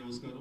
నమస్కారం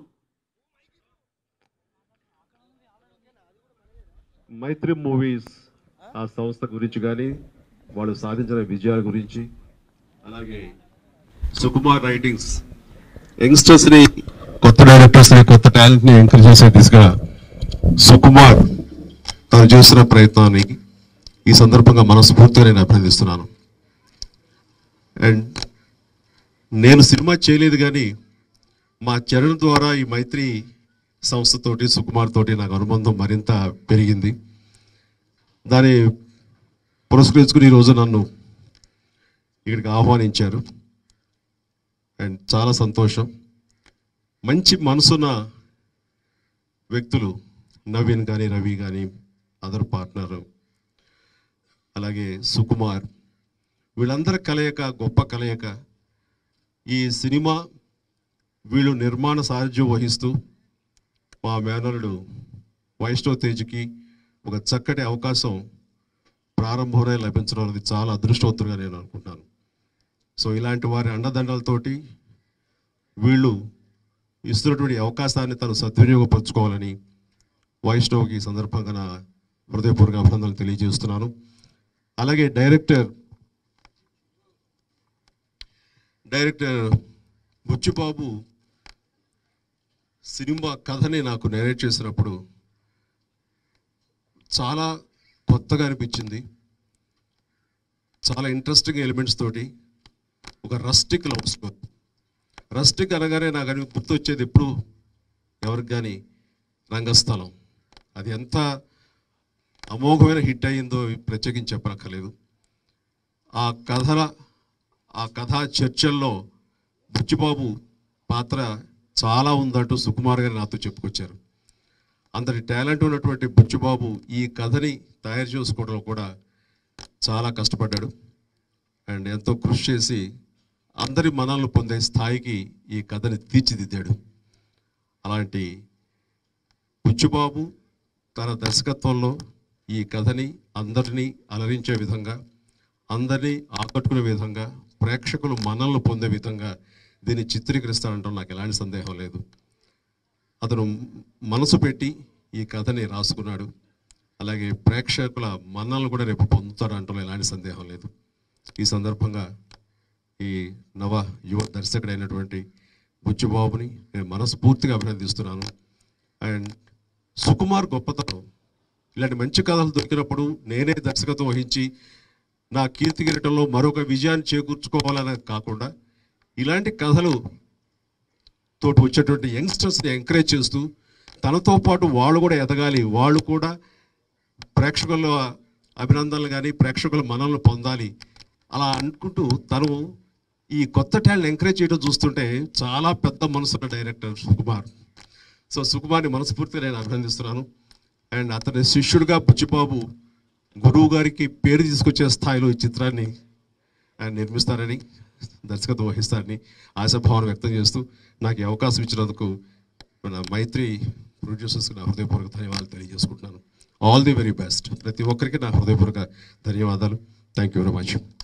మైత్రి మూవీస్ ఆ సంస్థ గురించి కానీ వాళ్ళు సాధించిన విజయాల గురించి అలాగే సుకుమార్ రైటింగ్స్ యంగ్స్టర్స్ ని కొత్త డైరెక్టర్స్ ని కొత్త టాలెంట్ ని ఎంకరేజ్ చేసే దిశగా సుకుమార్ తను చేస్తున్న ప్రయత్నాన్ని ఈ సందర్భంగా మనస్ఫూర్తిగా నేను అభినందిస్తున్నాను అండ్ నేను సినిమా చేయలేదు కానీ మా చరణ్ ద్వారా ఈ మైత్రి సంస్థతోటి సుకుమార్ తోటి నాకు అనుబంధం మరింత పెరిగింది దాన్ని పురస్కరించుకుని ఈరోజు నన్ను ఇక్కడికి ఆహ్వానించారు అండ్ చాలా సంతోషం మంచి మనసున్న వ్యక్తులు నవీన్ కానీ రవి కానీ అదర్ పార్ట్నర్ అలాగే సుకుమార్ వీళ్ళందరి కలయిక గొప్ప కలయిక ఈ సినిమా వీళ్ళు నిర్మాణ సారథ్యం వహిస్తూ మా మేనరుడు వైష్ణవ్ తేజ్కి ఒక చక్కటి అవకాశం ప్రారంభంలో లభించడం అనేది చాలా అదృష్టవంతులుగా నేను అనుకుంటున్నాను సో ఇలాంటి వారి అండదండలతోటి వీళ్ళు ఇస్తున్నటువంటి అవకాశాన్ని తను సద్వినియోగపరచుకోవాలని వైష్ణవ్కి ఈ సందర్భంగా నా హృదయపూర్వక అభినందనలు తెలియజేస్తున్నాను అలాగే డైరెక్టర్ డైరెక్టర్ బుచ్చిబాబు సినిమా కథని నాకు నేరేట్ చేసినప్పుడు చాలా కొత్తగా అనిపించింది చాలా ఇంట్రెస్టింగ్ ఎలిమెంట్స్ తోటి ఒక రస్టిక్ లవ్ స్టోరీ రస్టిక్ అనగానే నాకు అని గుర్తొచ్చేది ఎప్పుడు ఎవరికి కానీ రంగస్థలం అది ఎంత అమోఘమైన హిట్ అయ్యిందో ప్రత్యేకించి చెప్పనక్కర్లేదు ఆ కథల ఆ కథా చర్చల్లో బుచ్చిబాబు పాత్ర చాలా ఉందంటూ సుకుమార్ గారు నాతో చెప్పుకొచ్చారు అంతటి టాలెంట్ ఉన్నటువంటి బుచ్చిబాబు ఈ కథని తయారు చేసుకోవడంలో కూడా చాలా కష్టపడ్డాడు అండ్ ఎంతో కృషి చేసి అందరి మనల్ని పొందే స్థాయికి ఈ కథని తీర్చిదిద్దాడు అలాంటి బుచ్చిబాబు తన దర్శకత్వంలో ఈ కథని అందరినీ అలరించే విధంగా అందరినీ ఆకట్టుకునే విధంగా ప్రేక్షకులు మనల్ని పొందే విధంగా దీన్ని చిత్రీకరిస్తాడంటాం నాకు ఎలాంటి సందేహం లేదు అతను మనసు పెట్టి ఈ కథని రాసుకున్నాడు అలాగే ప్రేక్షకుల మన్నలను కూడా రేపు పొందుతాడంటలో ఎలాంటి సందేహం లేదు ఈ సందర్భంగా ఈ నవ యువ దర్శకుడైనటువంటి బుచ్చిబాబుని నేను మనస్ఫూర్తిగా అభినందిస్తున్నాను అండ్ సుకుమార్ గొప్పతనం ఇలాంటి మంచి కథలు దొరికినప్పుడు నేనే దర్శకత్వం వహించి నా కీర్తి కిరీటంలో మరొక విజయాన్ని చేకూర్చుకోవాలనేది కాకుండా ఇలాంటి కథలు తోటి వచ్చేటువంటి యంగ్స్టర్స్ని ఎంకరేజ్ చేస్తూ తనతో పాటు వాళ్ళు కూడా ఎదగాలి వాళ్ళు కూడా ప్రేక్షకుల అభినందనలు కానీ ప్రేక్షకుల మనల్ని పొందాలి అలా అనుకుంటూ తను ఈ కొత్త టాలెంట్ ఎంకరేజ్ చేయడం చూస్తుంటే చాలా పెద్ద మనసున్న డైరెక్టర్ సుకుమార్ సో సుకుమార్ని మనస్ఫూర్తిగా నేను అభినందిస్తున్నాను అండ్ అతని శిష్యుడిగా బుచ్చిబాబు గురువు గారికి పేరు తీసుకొచ్చే స్థాయిలో ఈ చిత్రాన్ని ఆయన నిర్మిస్తారని దర్శకత్వం వహిస్తారని ఆశాభావన వ్యక్తం చేస్తూ నాకు ఈ అవకాశం ఇచ్చినందుకు మన మైత్రి ప్రొడ్యూసర్స్కి నా హృదయపూర్వక ధన్యవాదాలు తెలియజేసుకుంటున్నాను ఆల్ ది వెరీ బెస్ట్ ప్రతి ఒక్కరికి నా హృదయపూర్వక ధన్యవాదాలు థ్యాంక్ యూ వెరీ మచ్